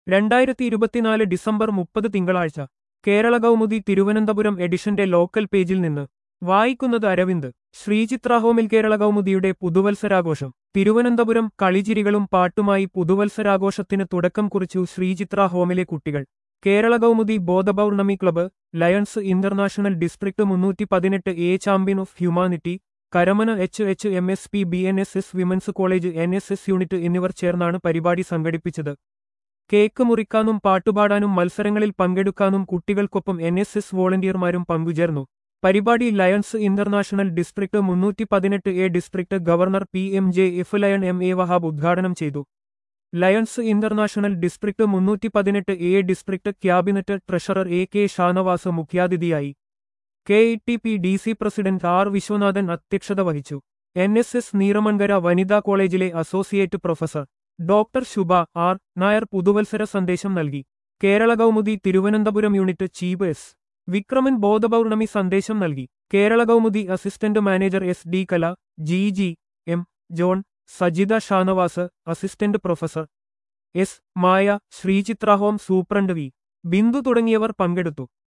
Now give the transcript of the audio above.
രണ്ടായിരത്തി ഇരുപത്തിനാല് ഡിസംബർ മുപ്പത് തിങ്കളാഴ്ച കേരള കൗമുദി തിരുവനന്തപുരം എഡിഷന്റെ ലോക്കൽ പേജിൽ നിന്ന് വായിക്കുന്നത് അരവിന്ദ് ശ്രീചിത്ര ഹോമിൽ കേരള കൗമുദിയുടെ പുതുവത്സരാഘോഷം തിരുവനന്തപുരം കളിചിരികളും പാട്ടുമായി പുതുവത്സരാഘോഷത്തിന് തുടക്കം കുറിച്ചു ശ്രീചിത്ര ഹോമിലെ കുട്ടികൾ Kerala Kaumudi Bodhapournami club lions international district മുന്നൂറ്റി പതിനെട്ട് A champion of humanity Karamana H H M S P B N S S women's college N S S unit എന്നിവർ ചേർന്നാണ് പരിപാടി സംഘടിപ്പിച്ചത് കേക്ക് മുറിക്കാനും പാട്ടുപാടാനും മത്സരങ്ങളിൽ പങ്കെടുക്കാനും കുട്ടികൾക്കൊപ്പം എൻ എസ് എസ് വോളണ്ടിയർമാരും പങ്കുചേർന്നു പരിപാടി ലയൺസ് ഇന്റർനാഷണൽ ഡിസ്ട്രിക്ട് മുന്നൂറ്റി പതിനെട്ട് A district governor P M J F lion M A Wahab ഉദ്ഘാടനം ചെയ്തു ലയൺസ് ഇന്റർനാഷണൽ ഡിസ്ട്രിക്ട് മുന്നൂറ്റി പതിനെട്ട് A district cabinet treasurer A K Shanavas മുഖ്യാതിഥിയായി K E T P D C president R Viswanathan അധ്യക്ഷത വഹിച്ചു എൻ എസ് എസ് നീറമൺകര വനിതാ കോളേജിലെ associate professor doctor Shubha R Nair പുതുവത്സര സന്ദേശം നൽകി Kerala Kaumudi Thiruvananthapuram unit chief S Vikraman Bodhapournami സന്ദേശം നൽകി Kerala Kaumudi assistant manager S D Kala G G M John Sajitha Shanavas assistant professor S Maya Sreechitra home superintendent V Bindu തുടങ്ങിയവർ പങ്കെടുത്തു